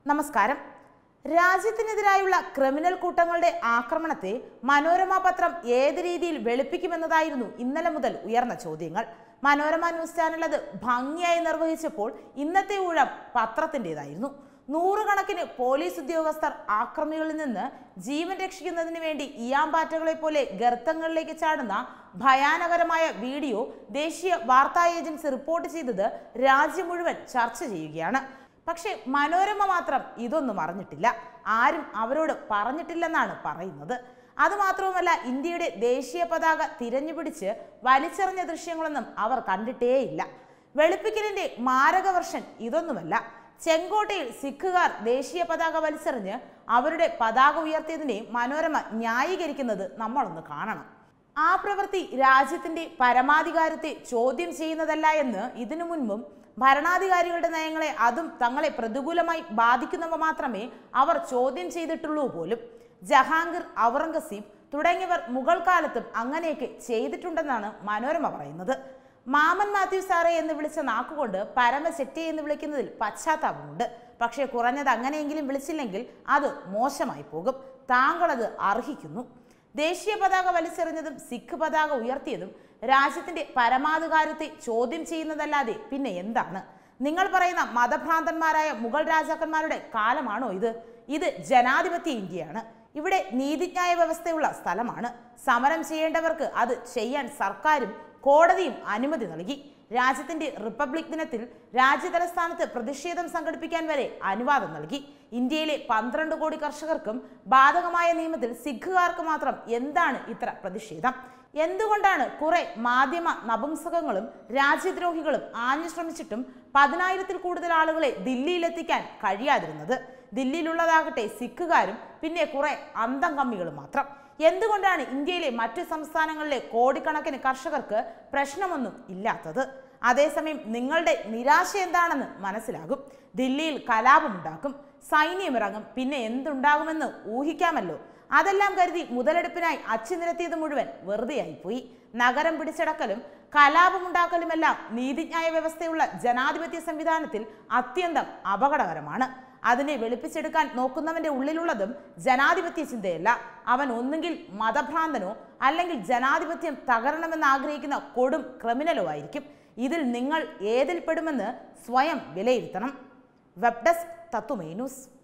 നമസ്കാരം രാജ്യത്തിനെതിരായുള്ള ക്രിമിനൽ കൂട്ടങ്ങളുടെ ആക്രമണത്തെ മനോരമ പത്രം ഏത് രീതിയിൽ വെളുപ്പിക്കുമെന്നതായിരുന്നു ഇന്നലെ മുതൽ ഉയർന്ന ചോദ്യങ്ങൾ മനോരമ ന്യൂസ് ചാനൽ അത് ഭംഗിയായി നിർവഹിച്ചപ്പോൾ ഇന്നത്തെ ഊഴം പത്രത്തിൻ്റെതായിരുന്നു നൂറുകണക്കിന് പോലീസ് ഉദ്യോഗസ്ഥർ ആക്രമികളിൽ നിന്ന് ജീവൻ രക്ഷിക്കുന്നതിന് വേണ്ടി ഇയാമ്പാറ്റകളെ പോലെ ഗർത്തങ്ങളിലേക്ക് ചാടുന്ന ഭയാനകരമായ വീഡിയോ ദേശീയ വാർത്താ ഏജൻസി റിപ്പോർട്ട് ചെയ്തത് രാജ്യം മുഴുവൻ ചർച്ച ചെയ്യുകയാണ് പക്ഷേ മനോരമ മാത്രം ഇതൊന്നും അറിഞ്ഞിട്ടില്ല ആരും അവരോട് പറഞ്ഞിട്ടില്ലെന്നാണ് പറയുന്നത് അതുമാത്രവുമല്ല ഇന്ത്യയുടെ ദേശീയ പതാക തിരഞ്ഞുപിടിച്ച് വലിച്ചെറിഞ്ഞ ദൃശ്യങ്ങളൊന്നും അവർ കണ്ടിട്ടേയില്ല വെളുപ്പിക്കലിന്റെ മാരക വർഷൻ ഇതൊന്നുമല്ല ചെങ്കോട്ടയിൽ സിഖുകാർ ദേശീയ പതാക വലിച്ചെറിഞ്ഞ് അവരുടെ പതാക ഉയർത്തിയതിനെ മനോരമ ന്യായീകരിക്കുന്നത് നമ്മളൊന്ന് കാണണം ആ പ്രവൃത്തി രാജ്യത്തിന്റെ പരമാധികാരത്തെ ചോദ്യം ചെയ്യുന്നതല്ല എന്ന് ഇതിനു മുൻപും ഭരണാധികാരികളുടെ നയങ്ങളെ അതും തങ്ങളെ പ്രതികൂലമായി ബാധിക്കുന്നവ മാത്രമേ അവർ ചോദ്യം ചെയ്തിട്ടുള്ളൂ പോലും ജഹാംഗീർ ഔറംഗസീബ് തുടങ്ങിയവർ മുഗൾ കാലത്തും അങ്ങനെയൊക്കെ ചെയ്തിട്ടുണ്ടെന്നാണ് മനോരമ പറയുന്നത് മാമൻ മാത്യു സാറേ എന്ന് വിളിച്ച നാക്കുകൊണ്ട് പരമശെട്ടി എന്ന് വിളിക്കുന്നതിൽ പശ്ചാത്താപമുണ്ട് പക്ഷേ കുറഞ്ഞത് അങ്ങനെയെങ്കിലും വിളിച്ചില്ലെങ്കിൽ അത് മോശമായി പോകും താങ്കളത് അർഹിക്കുന്നു ദേശീയ പതാക വലിച്ചെറിഞ്ഞതും സിഖ് പതാക ഉയർത്തിയതും രാജ്യത്തിന്റെ പരമാധികാരത്തെ ചോദ്യം ചെയ്യുന്നതല്ലാതെ പിന്നെ എന്താണ് നിങ്ങൾ പറയുന്ന മതഭ്രാന്തന്മാരായ മുഗൾ രാജാക്കന്മാരുടെ കാലമാണോ ഇത് ഇത് ജനാധിപത്യ ഇന്ത്യയാണ് ഇവിടെ നീതിന്യായ വ്യവസ്ഥയുള്ള സ്ഥലമാണ് സമരം ചെയ്യേണ്ടവർക്ക് അത് ചെയ്യാൻ സർക്കാരും കോടതിയും അനുമതി നൽകി രാജ്യത്തിന്റെ റിപ്പബ്ലിക് ദിനത്തിൽ രാജ്യതലസ്ഥാനത്ത് പ്രതിഷേധം സംഘടിപ്പിക്കാൻ വരെ അനുവാദം നൽകി ഇന്ത്യയിലെ പന്ത്രണ്ട് കോടി കർഷകർക്കും ബാധകമായ നിയമത്തിൽ സിഖുകാർക്ക് മാത്രം എന്താണ് ഇത്ര പ്രതിഷേധം എന്തുകൊണ്ടാണ് കുറെ മാധ്യമ നപുംസകങ്ങളും രാജ്യദ്രോഹികളും ആഞ്ഞു ശ്രമിച്ചിട്ടും പതിനായിരത്തിൽ കൂടുതൽ ആളുകളെ ദില്ലിയിലെത്തിക്കാൻ കഴിയാതിരുന്നത് ദില്ലിയിലുള്ളതാകട്ടെ സിഖുകാരും പിന്നെ കുറെ അന്തം കമ്മികളും മാത്രം എന്തുകൊണ്ടാണ് ഇന്ത്യയിലെ മറ്റു സംസ്ഥാനങ്ങളിലെ കോടിക്കണക്കിന് കർഷകർക്ക് പ്രശ്നമൊന്നും ഇല്ലാത്തത് അതേസമയം നിങ്ങളുടെ നിരാശ എന്താണെന്ന് മനസ്സിലാകും ദില്ലിയിൽ കലാപമുണ്ടാക്കും സൈന്യമിറങ്ങും പിന്നെ എന്തുണ്ടാകുമെന്ന് ഊഹിക്കാമല്ലോ അതെല്ലാം കരുതി മുതലെടുപ്പിനായി അച്ചുനിരത്തിയത് മുഴുവൻ വെറുതെയായിപ്പോയി നഗരം പിടിച്ചടക്കലും കലാപമുണ്ടാക്കലുമെല്ലാം നീതിന്യായ വ്യവസ്ഥയുള്ള ജനാധിപത്യ സംവിധാനത്തിൽ അത്യന്തം അപകടകരമാണ് അതിനെ വെളുപ്പിച്ചെടുക്കാൻ നോക്കുന്നവന്റെ ഉള്ളിലുള്ളതും ജനാധിപത്യ ചിന്തയല്ല അവൻ ഒന്നുകിൽ മതഭ്രാന്തനോ അല്ലെങ്കിൽ ജനാധിപത്യം തകരണമെന്ന് ആഗ്രഹിക്കുന്ന കൊടും ക്രിമിനലോ ആയിരിക്കും ഇതിൽ നിങ്ങൾ ഏതിൽ പെടുമെന്ന് സ്വയം വിലയിരുത്തണം വെബ് ഡെസ്ക് തത്തുമേ ന്യൂസ്